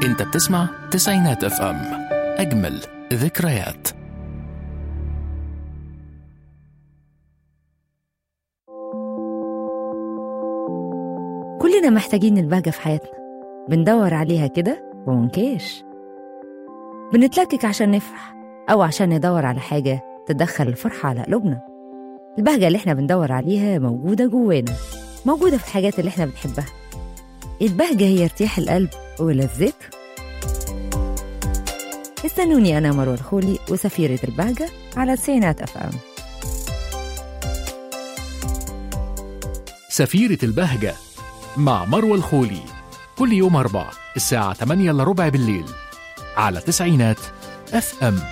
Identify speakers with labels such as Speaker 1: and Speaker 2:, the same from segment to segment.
Speaker 1: انت بتسمع تسعينات اف ام اجمل ذكريات
Speaker 2: كلنا محتاجين البهجة في حياتنا بندور عليها كده ومنكاش بنتلكك عشان نفرح أو عشان ندور على حاجة تدخل الفرحة على قلوبنا البهجة اللي احنا بندور عليها موجودة جوانا موجودة في الحاجات اللي احنا بنحبها البهجة هي ارتياح القلب ولذته استنوني أنا مروة الخولي وسفيرة البهجة على تسعينات أف أم
Speaker 1: سفيرة البهجة مع مروة الخولي كل يوم أربع الساعة 8 إلا ربع بالليل على تسعينات اف ام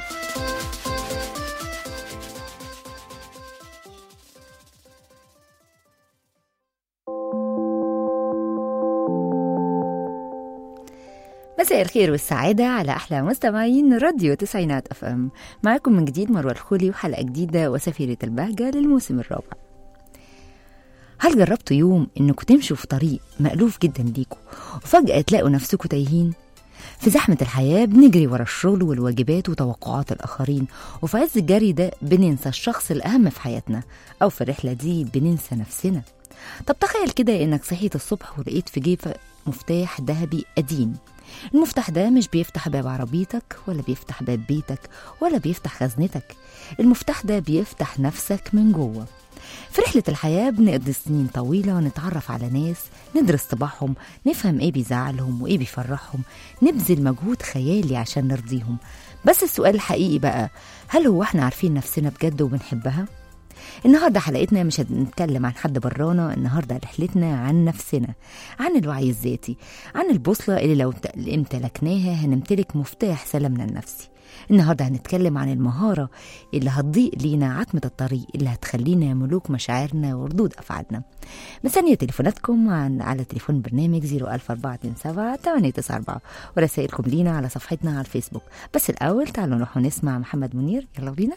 Speaker 2: مساء الخير والسعادة على أحلى مستمعين راديو تسعينات أف أم معكم من جديد مروة الخولي وحلقة جديدة وسفيرة البهجة للموسم الرابع هل جربتوا يوم إنكم تمشوا في طريق مألوف جدا ليكوا وفجأة تلاقوا نفسكم تايهين في زحمة الحياة بنجري ورا الشغل والواجبات وتوقعات الآخرين وفي عز الجري ده بننسى الشخص الأهم في حياتنا أو في الرحلة دي بننسى نفسنا طب تخيل كده إنك صحيت الصبح ولقيت في جيبك مفتاح ذهبي قديم المفتاح ده مش بيفتح باب عربيتك ولا بيفتح باب بيتك ولا بيفتح خزنتك المفتاح ده بيفتح نفسك من جوه في رحلة الحياة بنقضي سنين طويلة ونتعرف على ناس ندرس طباعهم نفهم ايه بيزعلهم وايه بيفرحهم نبذل مجهود خيالي عشان نرضيهم بس السؤال الحقيقي بقى هل هو احنا عارفين نفسنا بجد وبنحبها؟ النهاردة حلقتنا مش هنتكلم عن حد برانا النهاردة رحلتنا عن نفسنا عن الوعي الذاتي عن البوصلة اللي لو امتلكناها هنمتلك مفتاح سلامنا النفسي النهارده هنتكلم عن المهارة اللي هتضيق لينا عتمة الطريق اللي هتخلينا ملوك مشاعرنا وردود أفعالنا مستنية تليفوناتكم عن على تليفون برنامج 01427 894 ورسائلكم لينا على صفحتنا على الفيسبوك بس الأول تعالوا نروح ونسمع محمد منير يلا بينا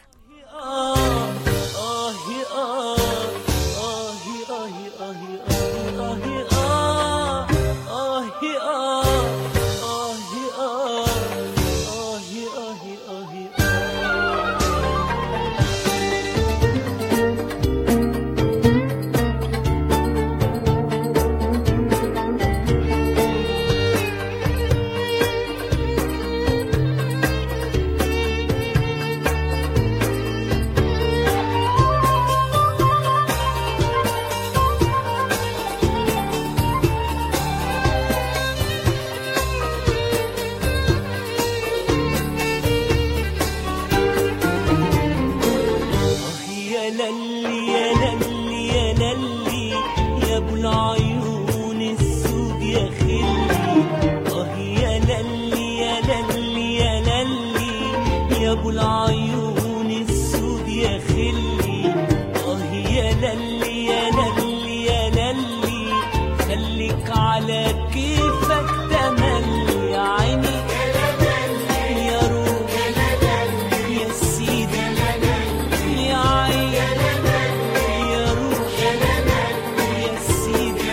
Speaker 3: يا للي يا للي يا للي يا ابو العيون السود يا خلي اه يا للي يا للي يا للي يا ابو العيون السود يا خلي اه يا للي يا للي يا للي خليك على كيفك تملي يا عيني يا روح يا سيدي يا عين يا روح يا سيدي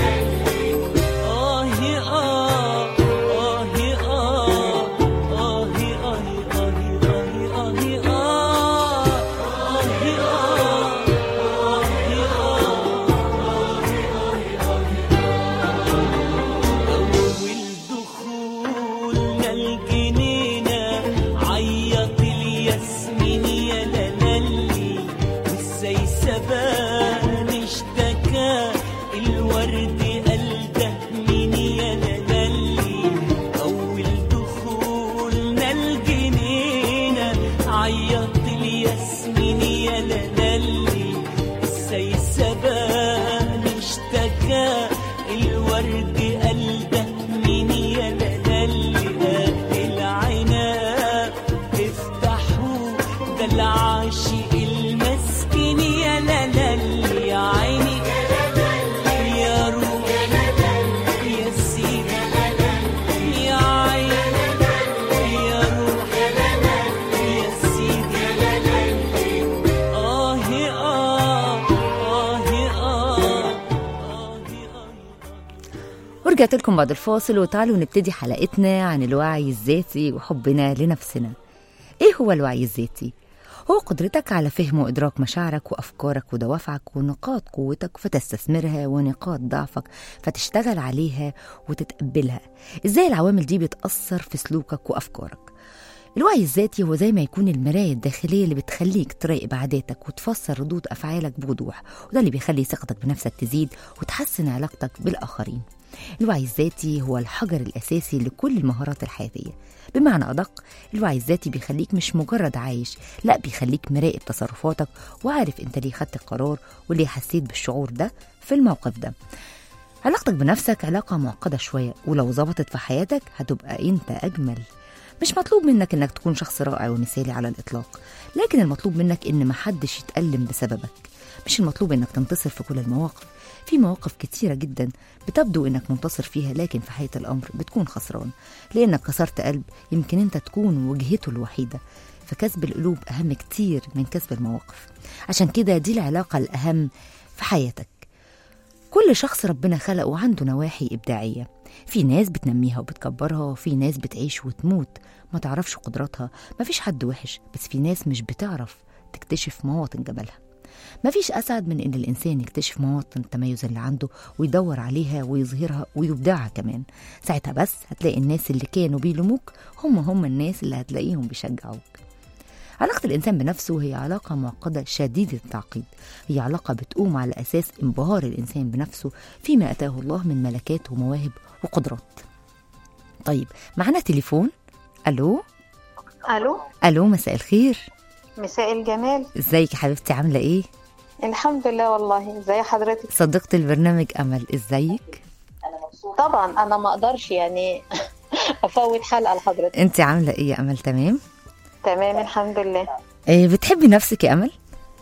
Speaker 3: آه آه آه آه آه آه آه آه أول دخولنا الجنينة عيط الياسمين يا لالي والسيسبان اشتكى الورد قال ده مين يا لالي أول دخولنا الجنينة عيط الياسمين يا لالي السيسبان اشتكى الورد قال ده مين يا لالي العناب افتحوا ده العاشق المسكين يا لالي يا عيني يا روح يا سيدي يا عين يا روح يا سيدي آه آه آه آه آه آه
Speaker 2: ورجعت لكم بعد الفاصل وتعالوا نبتدي حلقتنا عن الوعي الذاتي وحبنا لنفسنا ايه هو الوعي الذاتي؟ هو قدرتك على فهم وإدراك مشاعرك وأفكارك ودوافعك ونقاط قوتك فتستثمرها ونقاط ضعفك فتشتغل عليها وتتقبلها إزاي العوامل دي بتأثر في سلوكك وأفكارك الوعي الذاتي هو زي ما يكون المراية الداخلية اللي بتخليك تراقب عاداتك وتفسر ردود أفعالك بوضوح وده اللي بيخلي ثقتك بنفسك تزيد وتحسن علاقتك بالآخرين الوعي الذاتي هو الحجر الأساسي لكل المهارات الحياتية بمعنى أدق الوعي الذاتي بيخليك مش مجرد عايش لا بيخليك مراقب تصرفاتك وعارف انت ليه خدت القرار وليه حسيت بالشعور ده في الموقف ده علاقتك بنفسك علاقة معقدة شوية ولو ظبطت في حياتك هتبقى انت أجمل مش مطلوب منك انك تكون شخص رائع ومثالي على الإطلاق لكن المطلوب منك ان محدش يتألم بسببك مش المطلوب انك تنتصر في كل المواقف في مواقف كتيرة جدا بتبدو انك منتصر فيها لكن في حقيقة الأمر بتكون خسران لأنك كسرت قلب يمكن انت تكون وجهته الوحيدة فكسب القلوب أهم كتير من كسب المواقف عشان كده دي العلاقة الأهم في حياتك كل شخص ربنا خلقه عنده نواحي إبداعية في ناس بتنميها وبتكبرها وفي ناس بتعيش وتموت ما تعرفش قدراتها مفيش حد وحش بس في ناس مش بتعرف تكتشف مواطن جمالها مفيش أسعد من إن الإنسان يكتشف مواطن التميز اللي عنده ويدور عليها ويظهرها ويبدعها كمان ساعتها بس هتلاقي الناس اللي كانوا بيلوموك هم هم الناس اللي هتلاقيهم بيشجعوك علاقة الإنسان بنفسه هي علاقة معقدة شديدة التعقيد هي علاقة بتقوم على أساس انبهار الإنسان بنفسه فيما أتاه الله من ملكات ومواهب وقدرات طيب معنا تليفون ألو
Speaker 4: الو
Speaker 2: ألو مساء الخير
Speaker 4: مساء الجمال
Speaker 2: ازيك يا حبيبتي عاملة ايه؟
Speaker 4: الحمد لله والله ازي حضرتك
Speaker 2: صديقة البرنامج أمل ازيك؟
Speaker 4: طبعا انا ما اقدرش يعني افوت حلقه لحضرتك
Speaker 2: انت عاملة ايه يا أمل تمام؟
Speaker 4: تمام الحمد لله
Speaker 2: إيه بتحبي نفسك يا أمل؟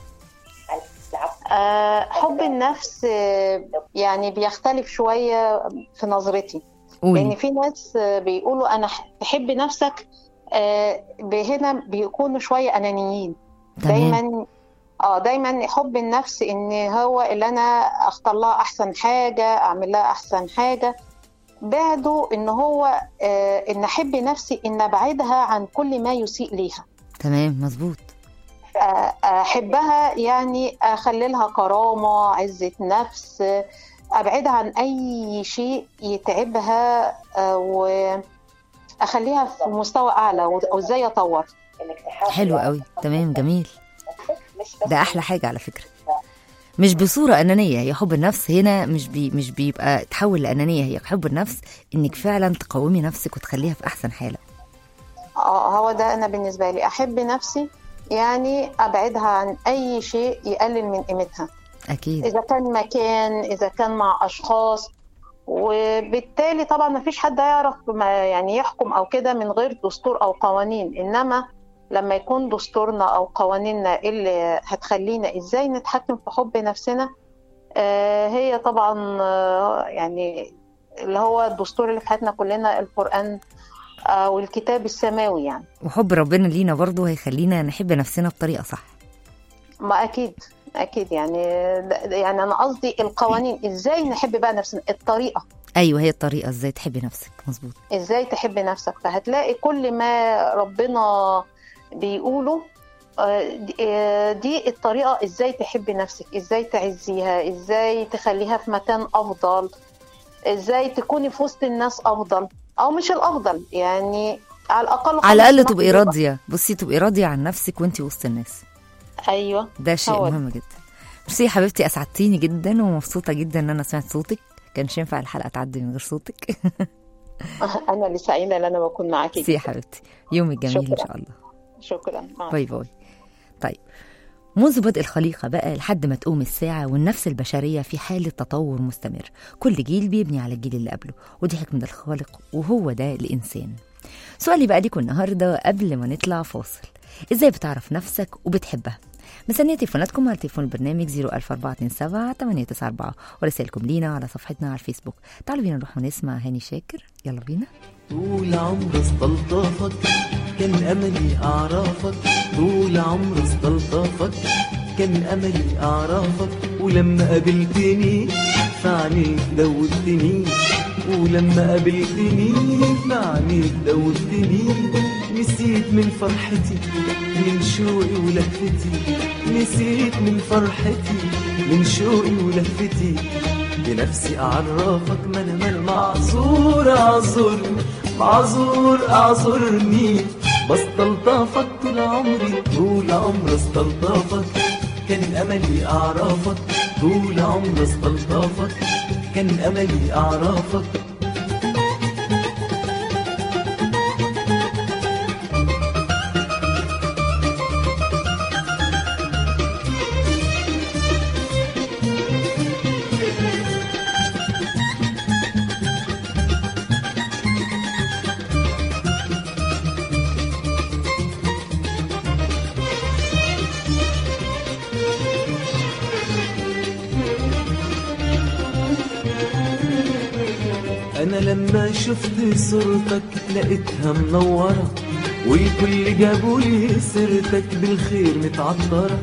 Speaker 4: أه حب النفس آه، يعني بيختلف شويه في نظرتي لان
Speaker 2: قولي
Speaker 4: في ناس آه، بيقولوا انا ح- تحب نفسك آه، هنا بيكونوا شويه انانيين
Speaker 2: تمام
Speaker 4: دايما اه دايما حب النفس ان هو اللي انا اختار لها احسن حاجه اعمل لها احسن حاجه بعده ان هو آه ان احب نفسي ان ابعدها عن كل ما يسيء ليها
Speaker 2: تمام مظبوط
Speaker 4: آه، احبها يعني اخلي لها كرامه عزه نفس آه، ابعدها عن اي شيء يتعبها آه، واخليها في مستوى اعلى وازاي اطور
Speaker 2: حلو قوي تمام جميل ده أحلى حاجة على فكرة مش بصورة أنانية هي حب النفس هنا مش بي مش بيبقى تحول لأنانية هي حب النفس إنك فعلا تقومي نفسك وتخليها في أحسن حالة
Speaker 4: اه هو ده انا بالنسبه لي احب نفسي يعني ابعدها عن اي شيء يقلل من قيمتها
Speaker 2: أكيد
Speaker 4: اذا كان مكان اذا كان مع اشخاص وبالتالي طبعا ما فيش حد هيعرف ما يعني يحكم او كده من غير دستور او قوانين انما لما يكون دستورنا او قوانيننا اللي هتخلينا ازاي نتحكم في حب نفسنا آه، هي طبعا آه، يعني اللي هو الدستور اللي في حياتنا كلنا القرآن آه، والكتاب السماوي يعني
Speaker 2: وحب ربنا لينا برضه هيخلينا نحب نفسنا بطريقة صح
Speaker 4: ما اكيد اكيد يعني ده- يعني انا قصدي القوانين ازاي نحب بقى نفسنا الطريقه
Speaker 2: أيوه هي الطريقة إزاي تحبي نفسك مظبوط
Speaker 4: ازاي تحب نفسك فهتلاقي كل ما ربنا بيقوله آه، دي- آه، دي الطريقه ازاي تحب نفسك ازاي تعزيها ازاي تخليها في مكان افضل ازاي تكوني في وسط الناس افضل او مش الافضل يعني على الاقل
Speaker 2: على الأقل
Speaker 4: خالص
Speaker 2: تبقي
Speaker 4: نحن-
Speaker 2: راضية بصي تبقي راضية عن نفسك وانتي وسط الناس
Speaker 4: ايوه
Speaker 2: ده شيء
Speaker 4: هو ده.
Speaker 2: مهم جدا بصي يا حبيبتي أسعدتيني جدا ومبسوطة جدا إن أنا سمعت صوتك كانش ينفع الحلقة تعدي من غير صوتك
Speaker 4: انا اللي سعيده ان انا بكون معاكي
Speaker 2: ميرسي يا حبيبتي يومك جميل إن
Speaker 4: شكراً.
Speaker 2: شاء الله
Speaker 4: شكرا مع
Speaker 2: باي باي طيب منذ بدء الخليقة بقى لحد ما تقوم الساعة والنفس البشرية في حالة تطور مستمر كل جيل بيبني على الجيل اللي قبله ودي حكمة الخالق وهو ده الإنسان سؤالي بقى ليكم النهاردة قبل ما نطلع فاصل إزاي بتعرف نفسك وبتحبها مستنية تليفوناتكم على تليفون البرنامج 00427 894 ورسائلكم لينا على صفحتنا على الفيسبوك تعالوا بينا نروح ونسمع هاني شاكر يلا بينا
Speaker 3: طول عمري استلطفك كان املي اعرفك طول عمري استلطفك كان املي اعرفك ولما قابلتني في عينيك دوبتني ولما قابلتني معنيك دوبتني نسيت من فرحتي من شوقي ولهفتي نسيت من فرحتي من شوقي ولهفتي بنفسي أعرفك ما أنا ما أنا معذور أعذرني معذور أعذرني بستلطفك طول عمري طول عمري استلطفك كان أملي أعرفك طول عمري استلطفك كان أملي أعرفك أنا لما شفت صورتك لقيتها منورة والكل جابولي سيرتك بالخير متعطرة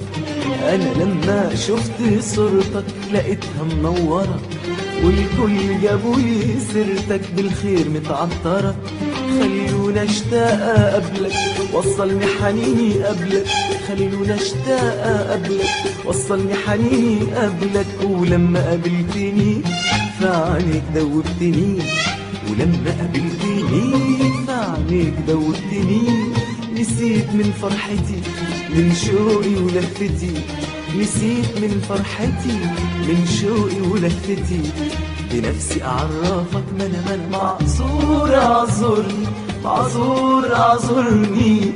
Speaker 3: أنا لما شفت صورتك لقيتها منورة والكل جابولي سيرتك بالخير متعطرة خلونا اشتاق قبلك وصلني حنيني قبلك خلونا اشتاق قبلك وصلني حنيني قبلك ولما قابلتني فعنيك دوبتني ولما قابلتني فعنيك دوبتني نسيت من فرحتي من شوقي ولفتي نسيت من فرحتي من شوقي ولفتي بنفسي أعرفك ما أنا ما أنا معذور أعذرني معذور أعذرني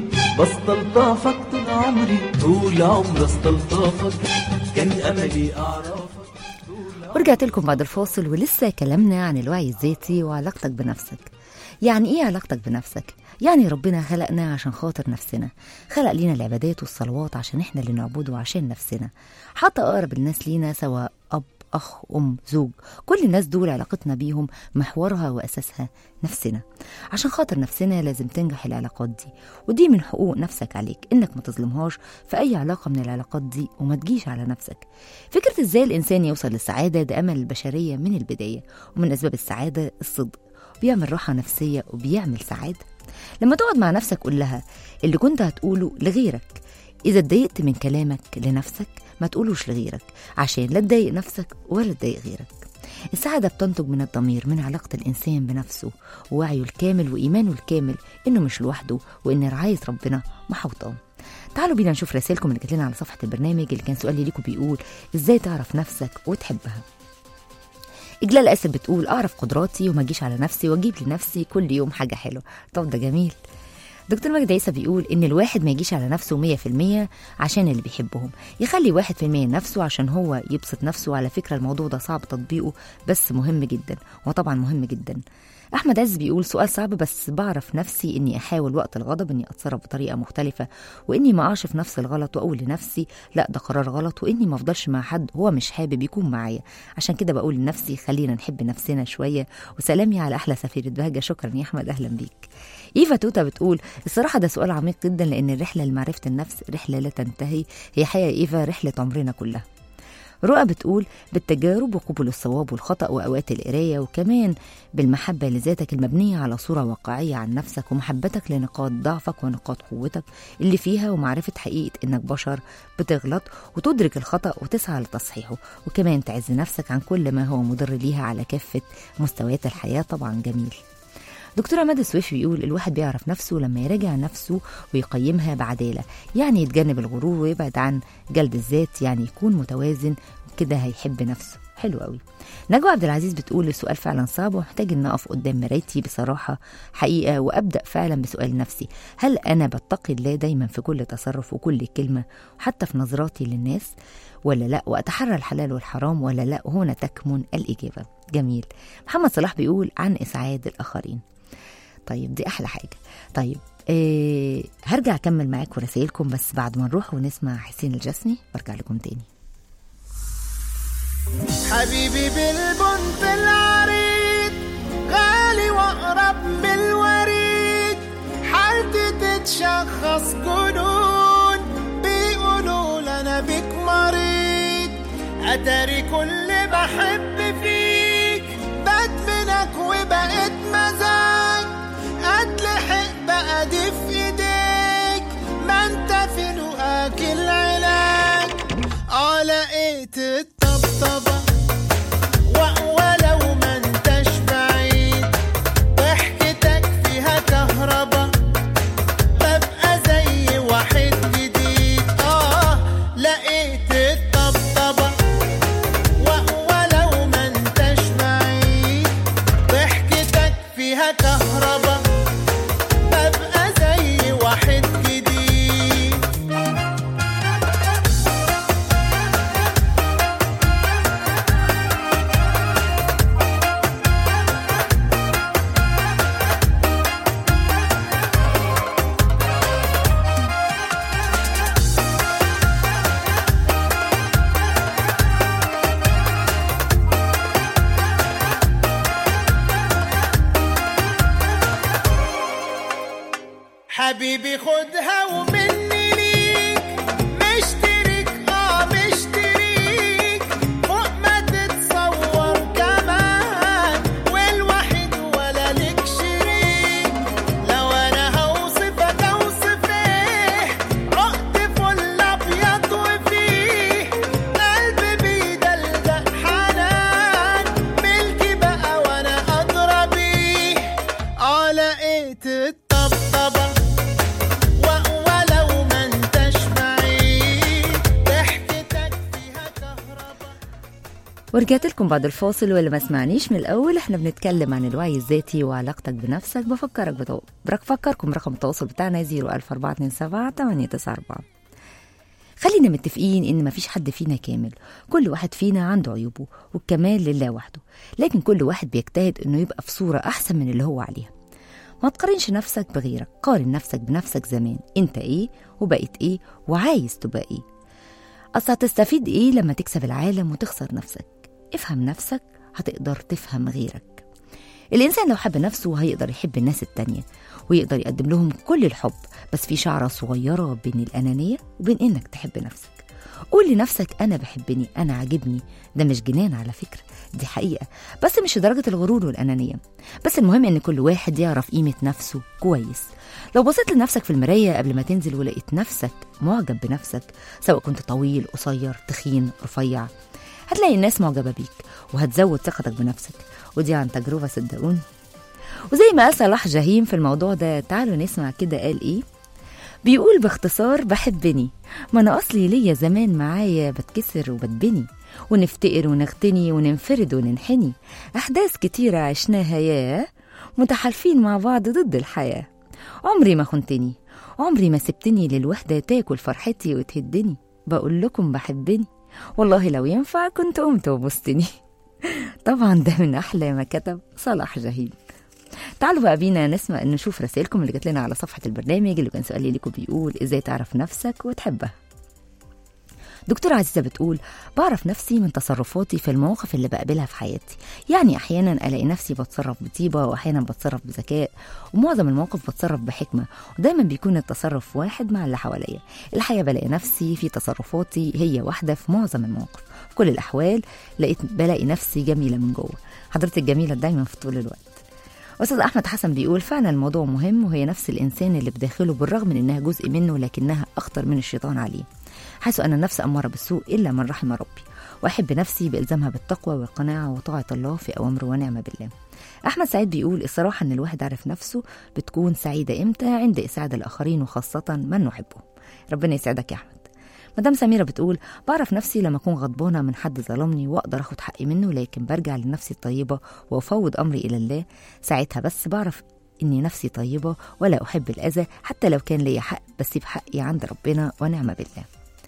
Speaker 3: بستلطفك طول عمري طول عمري استلطفك كان أملي أعرفك
Speaker 2: ورجعت لكم بعد الفاصل ولسه كلامنا عن الوعي الذاتي وعلاقتك بنفسك يعني ايه علاقتك بنفسك يعني ربنا خلقنا عشان خاطر نفسنا خلق لينا العبادات والصلوات عشان احنا اللي نعبده عشان نفسنا حتى اقرب الناس لينا سواء اب اخ ام زوج كل الناس دول علاقتنا بيهم محورها واساسها نفسنا عشان خاطر نفسنا لازم تنجح العلاقات دي ودي من حقوق نفسك عليك انك ما تظلمهاش في اي علاقه من العلاقات دي وما تجيش على نفسك فكره ازاي الانسان يوصل للسعاده ده امل البشريه من البدايه ومن اسباب السعاده الصدق بيعمل راحه نفسيه وبيعمل سعاده لما تقعد مع نفسك قول لها اللي كنت هتقوله لغيرك إذا اتضايقت من كلامك لنفسك ما تقولوش لغيرك عشان لا تضايق نفسك ولا تضايق غيرك السعادة بتنتج من الضمير من علاقة الإنسان بنفسه ووعيه الكامل وإيمانه الكامل إنه مش لوحده وإن رعاية ربنا محوطاه تعالوا بينا نشوف رسائلكم اللي جات لنا على صفحة البرنامج اللي كان سؤالي ليكم بيقول إزاي تعرف نفسك وتحبها إجلال آسف بتقول أعرف قدراتي وما أجيش على نفسي وأجيب لنفسي كل يوم حاجة حلوة طب ده جميل دكتور مجدي عيسى بيقول إن الواحد ما يجيش على نفسه مية في المية عشان اللي بيحبهم يخلي واحد في المية لنفسه عشان هو يبسط نفسه على فكرة الموضوع ده صعب تطبيقه بس مهم جدا وطبعا مهم جدا أحمد عز بيقول سؤال صعب بس بعرف نفسي إني أحاول وقت الغضب إني أتصرف بطريقة مختلفة وإني ما أقعش في نفس الغلط وأقول لنفسي لا ده قرار غلط وإني ما أفضلش مع حد هو مش حابب يكون معايا عشان كده بقول لنفسي خلينا نحب نفسنا شوية وسلامي على أحلى سفيرة بهجة شكرا يا أحمد أهلا بيك إيفا توتا بتقول الصراحة ده سؤال عميق جدا لأن الرحلة لمعرفة النفس رحلة لا تنتهي هي حقيقة إيفا رحلة عمرنا كلها رؤى بتقول بالتجارب وقبول الصواب والخطأ وأوقات القراية وكمان بالمحبة لذاتك المبنية على صورة واقعية عن نفسك ومحبتك لنقاط ضعفك ونقاط قوتك اللي فيها ومعرفة حقيقة إنك بشر بتغلط وتدرك الخطأ وتسعى لتصحيحه وكمان تعز نفسك عن كل ما هو مضر ليها على كافة مستويات الحياة طبعا جميل دكتورة مادة سويف بيقول الواحد بيعرف نفسه لما يراجع نفسه ويقيمها بعدالة يعني يتجنب الغرور ويبعد عن جلد الذات يعني يكون متوازن كده هيحب نفسه حلو قوي نجوى عبد العزيز بتقول السؤال فعلا صعب ومحتاج ان اقف قدام مرايتي بصراحه حقيقه وابدا فعلا بسؤال نفسي هل انا بتقي الله دايما في كل تصرف وكل كلمه وحتى في نظراتي للناس ولا لا واتحرى الحلال والحرام ولا لا هنا تكمن الاجابه جميل محمد صلاح بيقول عن اسعاد الاخرين طيب دي احلى حاجه طيب إيه هرجع اكمل معاكم رسائلكم بس بعد ما نروح ونسمع حسين الجسمي وارجع لكم تاني
Speaker 5: حبيبي بالبنت العريض غالي واقرب من الوريد حالتي تتشخص جنون بيقولوا انا بيك مريض اتاري كل بحب فيك بدمنك تطبطبة و- ولو ما انتش بعيد ضحكتك فيها كهربا ببقى زي واحد جديد اه لقيت الطبطبة و- ولو ما انتش بعيد ضحكتك فيها كهربا ببقى زي واحد جديد حبيبي خدها ومني ليك مشترك اه مشتريك فوق ما تتصور كمان والوحيد ولا لك شريك لو انا هوصفك اوصف ايه عقد فل ابيض وفيه قلبي بيدلدق حنان ملكي بقى وانا ادرى بيه اه لقيت الطبطبه و- ولو ما انتش بعيد ضحكتك فيها كهربا
Speaker 2: ورجعت لكم بعد الفاصل واللي ما سمعنيش من الاول احنا بنتكلم عن الوعي الذاتي وعلاقتك بنفسك بفكرك بتو... بفكركم رقم التواصل بتاعنا 01427 894 خلينا متفقين ان مفيش حد فينا كامل كل واحد فينا عنده عيوبه والكمال لله وحده لكن كل واحد بيجتهد انه يبقى في صورة احسن من اللي هو عليها ما تقارنش نفسك بغيرك قارن نفسك بنفسك زمان انت ايه وبقيت ايه وعايز تبقى ايه اصل هتستفيد ايه لما تكسب العالم وتخسر نفسك افهم نفسك هتقدر تفهم غيرك الإنسان لو حب نفسه هيقدر يحب الناس التانية ويقدر يقدم لهم كل الحب بس في شعرة صغيرة بين الأنانية وبين إنك تحب نفسك قول لنفسك أنا بحبني أنا عاجبني ده مش جنان على فكرة دي حقيقة بس مش لدرجة الغرور والأنانية بس المهم إن كل واحد يعرف قيمة نفسه كويس لو بصيت لنفسك في المراية قبل ما تنزل ولقيت نفسك معجب بنفسك سواء كنت طويل قصير تخين رفيع هتلاقي الناس معجبة بيك وهتزود ثقتك بنفسك ودي عن تجربة صدقوني وزي ما قال صلاح جهيم في الموضوع ده تعالوا نسمع كده قال ايه بيقول باختصار بحبني ما انا اصلي ليا زمان معايا بتكسر وبتبني ونفتقر ونغتني وننفرد وننحني احداث كتيرة عشناها ياه متحالفين مع بعض ضد الحياة عمري ما خنتني عمري ما سبتني للوحدة تاكل فرحتي وتهدني بقول لكم بحبني والله لو ينفع كنت قمت وبستني طبعا ده من احلى ما كتب صلاح جهيد تعالوا بقى بينا نسمع نشوف رسائلكم اللي جات لنا على صفحه البرنامج اللي كان سؤالي لكم بيقول ازاي تعرف نفسك وتحبها دكتورة عزيزة بتقول بعرف نفسي من تصرفاتي في المواقف اللي بقابلها في حياتي يعني أحيانا ألاقي نفسي بتصرف بطيبة وأحيانا بتصرف بذكاء ومعظم المواقف بتصرف بحكمة ودايما بيكون التصرف واحد مع اللي حواليا الحقيقة بلاقي نفسي في تصرفاتي هي واحدة في معظم المواقف في كل الأحوال لقيت بلاقي نفسي جميلة من جوه حضرتك جميلة دايما في طول الوقت أستاذ أحمد حسن بيقول فعلا الموضوع مهم وهي نفس الإنسان اللي بداخله بالرغم من إنها جزء منه لكنها أخطر من الشيطان عليه حيث أن النفس أمارة بالسوء إلا من رحم ربي وأحب نفسي بإلزامها بالتقوى والقناعة وطاعة الله في أوامره ونعمة بالله أحمد سعيد بيقول الصراحة أن الواحد عارف نفسه بتكون سعيدة إمتى عند إسعاد الآخرين وخاصة من نحبهم ربنا يسعدك يا أحمد مدام سميرة بتقول بعرف نفسي لما أكون غضبانة من حد ظلمني وأقدر أخد حقي منه لكن برجع لنفسي الطيبة وأفوض أمري إلى الله ساعتها بس بعرف إني نفسي طيبة ولا أحب الأذى حتى لو كان ليا حق بسيب حقي عند ربنا ونعم بالله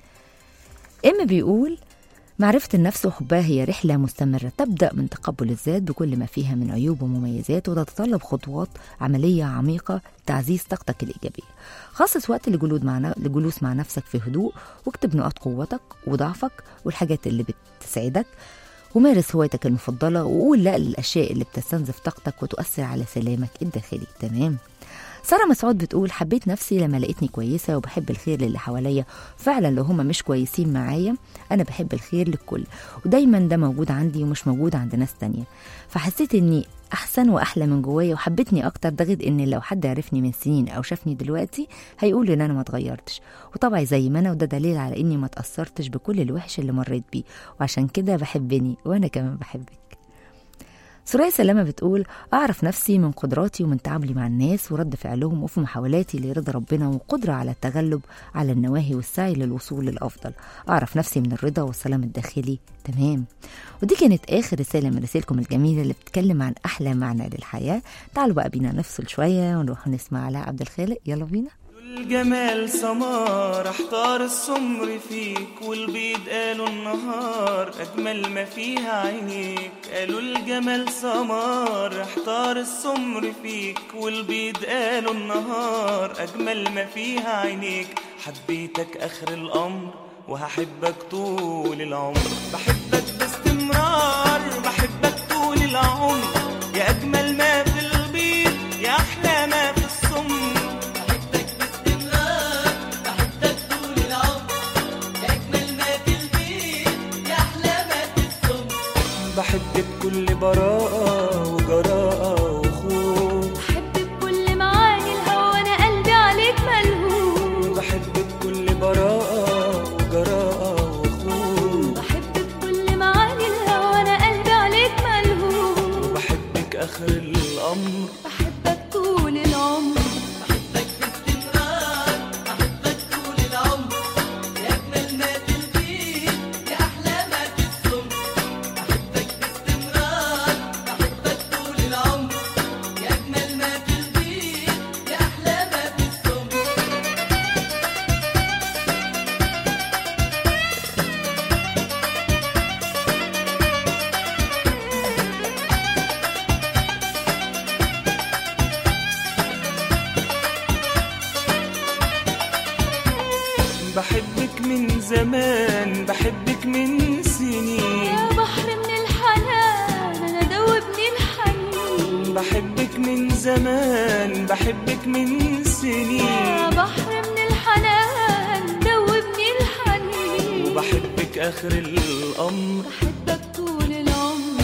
Speaker 2: إم بيقول معرفة النفس وحبها هي رحلة مستمرة تبدأ من تقبل الذات بكل ما فيها من عيوب ومميزات وتتطلب خطوات عملية عميقة لتعزيز طاقتك الإيجابية خصص وقت لجلود مع ن- لجلوس مع نفسك في هدوء واكتب نقاط قوتك وضعفك والحاجات اللي بتسعدك ومارس هوايتك المفضلة وقول لا للأشياء اللي بتستنزف طاقتك وتؤثر على سلامك الداخلي تمام سارة مسعود بتقول حبيت نفسي لما لقيتني كويسة وبحب الخير للي حواليا فعلا لو هما مش كويسين معايا أنا بحب الخير للكل ودايما ده موجود عندي ومش موجود عند ناس تانية فحسيت إني احسن واحلى من جوايا وحبتني اكتر ده غير ان لو حد عرفني من سنين او شافني دلوقتي هيقول ان انا ما اتغيرتش وطبعي زي ما انا وده دليل على اني ما اتاثرتش بكل الوحش اللي مريت بيه وعشان كده بحبني وانا كمان بحبك سوريا سلامة بتقول أعرف نفسي من قدراتي ومن تعاملي مع الناس ورد فعلهم وفي محاولاتي لرضا ربنا وقدرة على التغلب على النواهي والسعي للوصول للأفضل أعرف نفسي من الرضا والسلام الداخلي تمام ودي كانت آخر رسالة من رسائلكم الجميلة اللي بتتكلم عن أحلى معنى للحياة تعالوا بقى بينا نفصل شوية ونروح نسمع علاء عبد الخالق يلا بينا
Speaker 6: الجمال سمار احتار السمر فيك والبيض قالوا النهار اجمل ما فيها عينيك قالوا الجمال سمار احتار السمر فيك والبيض قالوا النهار اجمل ما فيها عينيك حبيتك اخر الامر وهحبك طول العمر بحبك باستمرار بحبك طول العمر يا اجمل ما في البيض يا احلى ما في السمر بحب بكل براءة وجراءة وخوف
Speaker 7: بحب بكل معاني الهوى انا قلبي عليك ملهوف
Speaker 6: بحب بكل براءة وجراءة وخوف
Speaker 7: بحب بكل معاني الهوى انا قلبي عليك ملهوف
Speaker 6: وبحبك آخر الأمر
Speaker 7: بحبك طول العمر
Speaker 6: بحبك من زمان بحبك من سنين
Speaker 7: يا بحر من الحنان انا دوبني الحنين
Speaker 6: بحبك من زمان بحبك من سنين
Speaker 7: يا بحر من الحنان دوبني الحنين
Speaker 6: وبحبك آخر الأمر
Speaker 7: بحبك طول العمر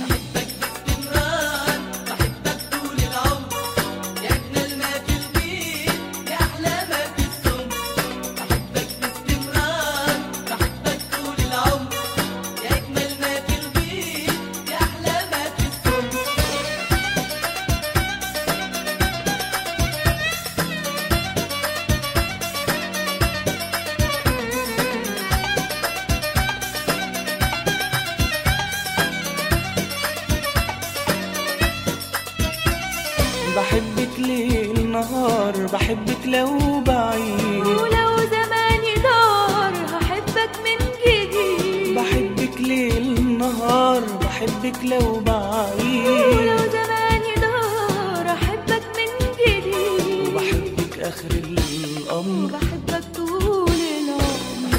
Speaker 6: بحبك ليل نهار بحبك لو بعيد
Speaker 7: ولو زماني دار هحبك من جديد
Speaker 6: بحبك ليل نهار بحبك لو بعيد
Speaker 7: ولو زماني دار احبك من جديد
Speaker 6: بحبك آخر الأمر
Speaker 7: بحبك طول العمر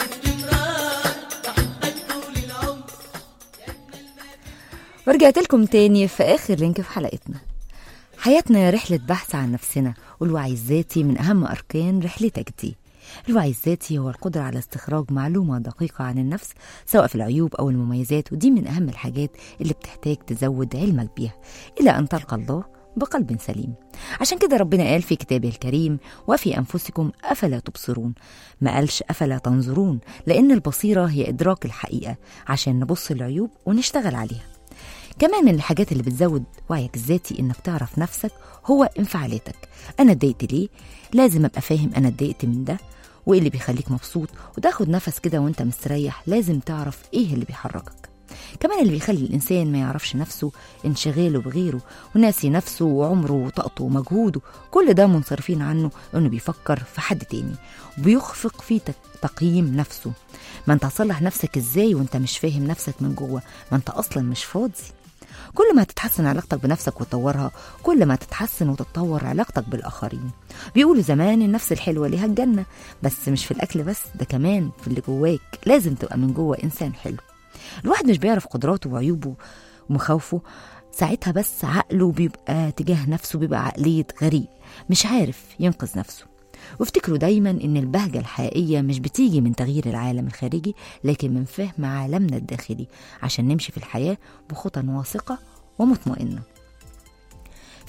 Speaker 2: ورجعت لكم تاني في آخر لينك في حلقتنا حياتنا رحلة بحث عن نفسنا والوعي الذاتي من أهم أركان رحلتك دي الوعي الذاتي هو القدرة على استخراج معلومة دقيقة عن النفس سواء في العيوب أو المميزات ودي من أهم الحاجات اللي بتحتاج تزود علمك بيها إلى أن تلقى الله بقلب سليم عشان كده ربنا قال في كتابه الكريم وفي أنفسكم أفلا تبصرون ما قالش أفلا تنظرون لأن البصيرة هي إدراك الحقيقة عشان نبص العيوب ونشتغل عليها كمان من الحاجات اللي بتزود وعيك الذاتي انك تعرف نفسك هو انفعالاتك انا اتضايقت ليه لازم ابقى فاهم انا اتضايقت من ده وايه اللي بيخليك مبسوط وتاخد نفس كده وانت مستريح لازم تعرف ايه اللي بيحركك كمان اللي بيخلي الانسان ما يعرفش نفسه انشغاله بغيره وناسي نفسه وعمره وطاقته ومجهوده كل ده منصرفين عنه انه بيفكر في حد تاني وبيخفق في تك- تقييم نفسه ما انت هتصلح نفسك ازاي وانت مش فاهم نفسك من جوه ما انت اصلا مش فاضي كل ما تتحسن علاقتك بنفسك وتطورها كل ما تتحسن وتتطور علاقتك بالآخرين بيقولوا زمان النفس الحلوة ليها الجنة بس مش في الأكل بس ده كمان في اللي جواك لازم تبقى من جوه إنسان حلو الواحد مش بيعرف قدراته وعيوبه ومخاوفه ساعتها بس عقله بيبقى تجاه نفسه بيبقى عقلية غريب مش عارف ينقذ نفسه وافتكروا دايما ان البهجة الحقيقية مش بتيجي من تغيير العالم الخارجي لكن من فهم عالمنا الداخلي عشان نمشي في الحياة بخطى واثقة ومطمئنة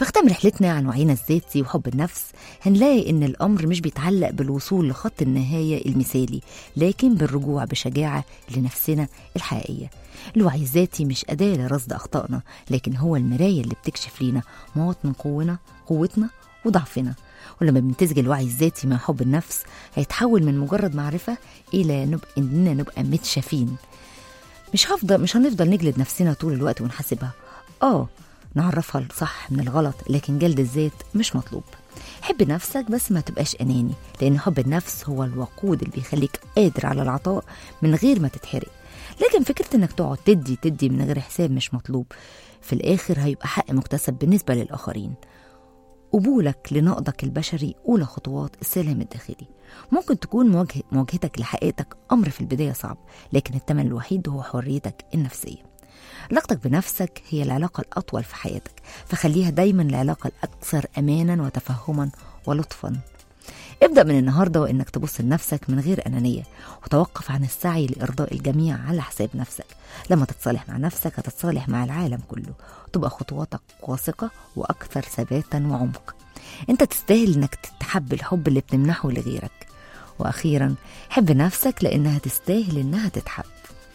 Speaker 2: فختام رحلتنا عن وعينا الذاتي وحب النفس هنلاقي إن الأمر مش بيتعلق بالوصول لخط النهاية المثالي لكن بالرجوع بشجاعة لنفسنا الحقيقية الوعي الذاتي مش أداة لرصد أخطائنا لكن هو المراية اللي بتكشف لينا مواطن قونا قوتنا وضعفنا ولما بنمتزج الوعي الذاتي مع حب النفس هيتحول من مجرد معرفة إلى نبقى إننا نبقى متشافين مش هفضل مش هنفضل نجلد نفسنا طول الوقت ونحاسبها اه نعرفها الصح من الغلط لكن جلد الذات مش مطلوب حب نفسك بس ما تبقاش أناني لأن حب النفس هو الوقود اللي بيخليك قادر على العطاء من غير ما تتحرق لكن فكرة انك تقعد تدي تدي من غير حساب مش مطلوب في الآخر هيبقى حق مكتسب بالنسبة للآخرين قبولك لنقدك البشري أولى خطوات السلام الداخلي ممكن تكون مواجه مواجهتك لحقيقتك أمر في البداية صعب لكن الثمن الوحيد هو حريتك النفسية علاقتك بنفسك هي العلاقة الأطول في حياتك فخليها دايما العلاقة الأكثر أمانا وتفهما ولطفا ابدأ من النهاردة وإنك تبص لنفسك من غير أنانية وتوقف عن السعي لإرضاء الجميع على حساب نفسك لما تتصالح مع نفسك هتتصالح مع العالم كله وتبقى خطواتك واثقة وأكثر ثباتا وعمق أنت تستاهل إنك تتحب الحب اللي بتمنحه لغيرك وأخيرا حب نفسك لأنها تستاهل إنها تتحب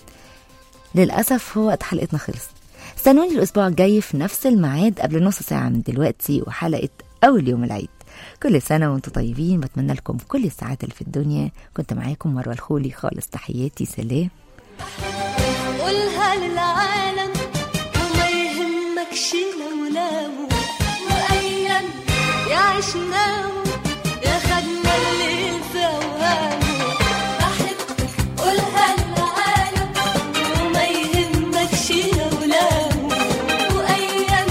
Speaker 2: للأسف هو وقت حلقتنا خلص استنوني الأسبوع الجاي في نفس الميعاد قبل نص ساعة من دلوقتي وحلقة أول يوم العيد كل سنة وانتم طيبين بتمنى لكم كل السعادة اللي في الدنيا كنت معاكم مروة الخولي خالص تحياتي سلام
Speaker 7: قولها للعالم وما يهمكش لو ناموا وأيام يعيشناهم يا خدنا الليل في أوهامه بحبك قولها للعالم وما يهمكش لو ناموا وأيام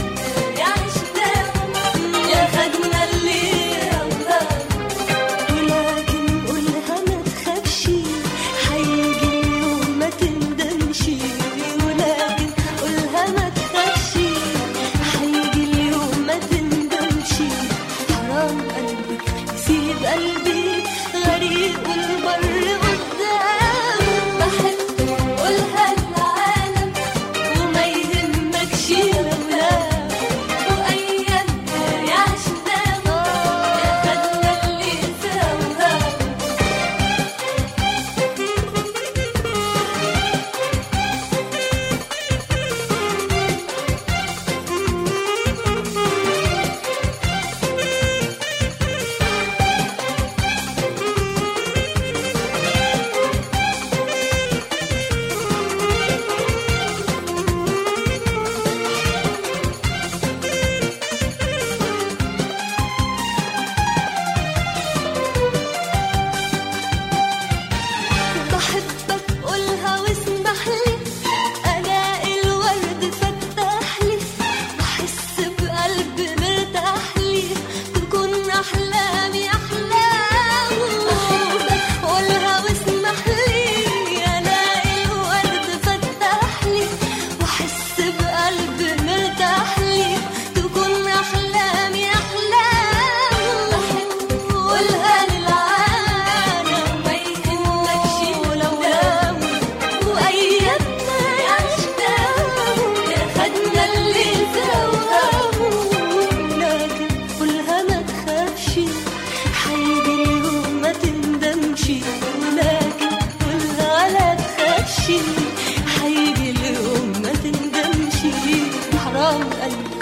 Speaker 7: يعيشناهم يا خدنا الليل أوهامه ولكن قولها ما تخافش هيجي اليوم ما تندمش ولكن قولها ما تخافش هيجي اليوم ما تندمش حرام قلبك يسيب قلبي غريق والبر قدامه بحبك قولها للعالم وما يهمكش لو نام وأيام يعشناها يا خدنا اللي في أوهامه بحبك قولها واسمح لي الاقي الورد فتح لي احس بقلب مرتاح لي تكون احلامي احلام بحبك قولها واسمح لي الاقي الورد فتح لي واحس بقلب مرتاح لي تكون احلامي احلام بحبك قولها للعالم ما يهمكش لو ناموا وايامنا يعشناهم يا خدنا الليل في اوهامه لكن قولها ما تخافش هيجي اليوم ما تندمش ولكن قولها لا تخافش هيجي اليوم ما تندمش حرام قلبي